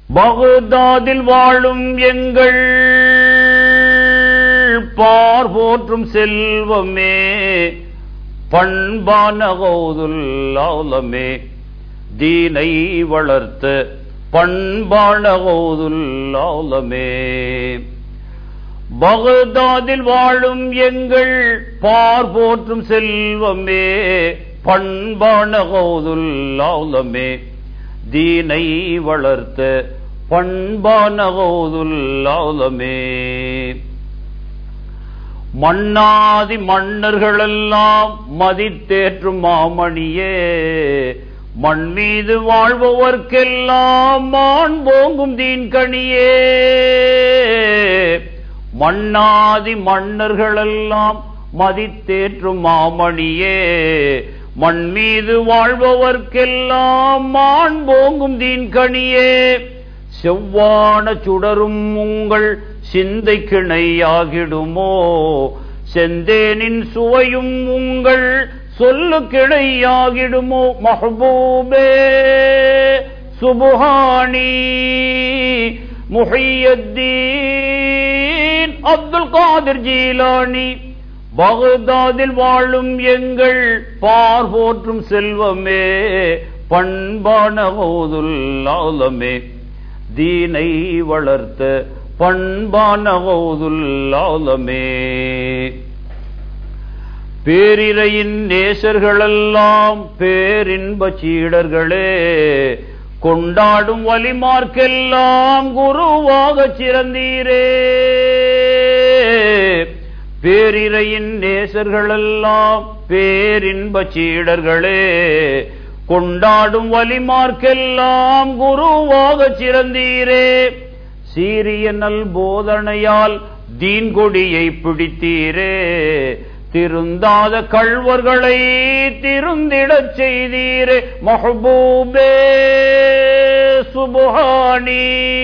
பகுதாதில் வாழும் எங்கள் பார் போற்றும் செல்வமே பண்பான கௌதுல்லாலமே தீனை வளர்த்த பண்பான கௌதுல்லாலமே பகதாதில் வாழும் எங்கள் பார் போற்றும் செல்வமே பண்பான கௌதுல்லாலமே தீனை வளர்த்த பண்பான கௌதுல்லாலமே மன்னாதி மன்னர்களெல்லாம் மதித்தேற்றும் மாமணியே மண் மீது வாழ்பவர்க்கெல்லாம் மான் போங்கும் தீன்கணியே மன்னாதி மன்னர்களெல்லாம் மதித்தேற்றும் மாமணியே மண் மீது வாழ்பவர்க்கெல்லாம் மான் போங்கும் தீன்கணியே செவ்வான சுடரும் உங்கள் சிந்தை கிணையாகிடுமோ செந்தேனின் சுவையும் உங்கள் சொல்லு கிணையாகிடுமோ மஹபூபே சுபுஹானி முஹையத்தீன் அப்துல் காதிர் ஜீலானி பகதாதில் வாழும் எங்கள் பார் போற்றும் செல்வமே பண்பான ஓதுல்லாலமே தீனை வளர்த்த பண்பான ஓதுல்லாலமே பேரிரையின் நேசர்களெல்லாம் பேரின்ப சீடர்களே கொண்டாடும் வலிமார்க்கெல்லாம் குருவாக சிறந்தீரே பேரிரையின் நேசர்களெல்லாம் பேரின்ப சீடர்களே கொண்டாடும் வலிமார்க்கெல்லாம் குருவாக சிறந்தீரே சீரிய நல் போதனையால் தீன் கொடியை பிடித்தீரே திருந்தாத கள்வர்களை திருந்திடச் செய்தீரே மஹபூபே சுபஹானி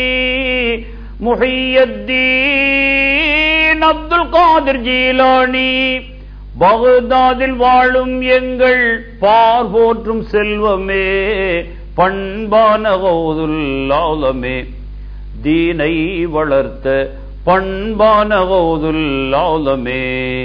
முஹையத்தீன் அப்துல் காதிர் ஜீலானி பகதாதில் வாழும் எங்கள் பார் போற்றும் செல்வமே பண்பான கௌதுல்லாலமே தீனை வளர்த்த பண்பான கௌதுல்லாலமே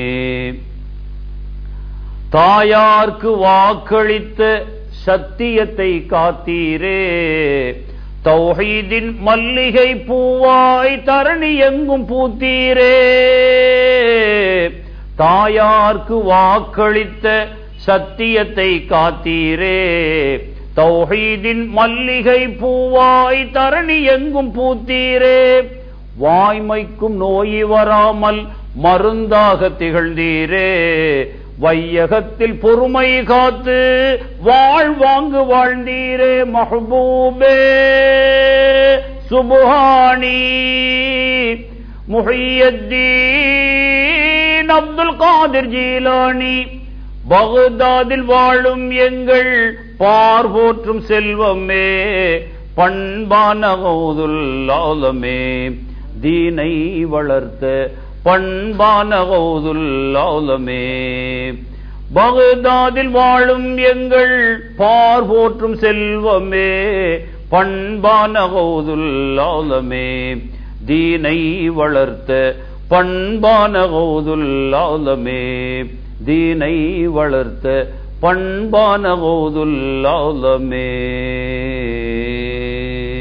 தாயார்க்கு வாக்களித்த சத்தியத்தை காத்தீரே தௌஹீதின் மல்லிகை பூவாய் தரணி எங்கும் பூத்தீரே தாயார்க்கு வாக்களித்த சத்தியத்தை காத்தீரே தௌஹீதின் மல்லிகை பூவாய் தரணி எங்கும் பூத்தீரே வாய்மைக்கும் நோய் வராமல் மருந்தாக திகழ்ந்தீரே வையகத்தில் பொறுமை காத்து வாழ்வாங்கு வாழ்ந்தீரே மஹபூபே சுபுஹானி முஹையத்தீன் அப்துல் காதிர் ஜீலானி பகதாதில் வாழும் எங்கள் பார் போற்றும் செல்வமே பண்பான கௌதுல்லாலமே தீனை வளர்த்த பண்பான கௌதுல்லாலமே பகதாதில் வாழும் எங்கள் பார் போற்றும் செல்வமே பண்பான கௌதுல்லாலமே தீனை வளர்த்த பண்பான கௌதுல்லாலமே தீனை வளர்த்த பண்பான கௌதுல்லாலமே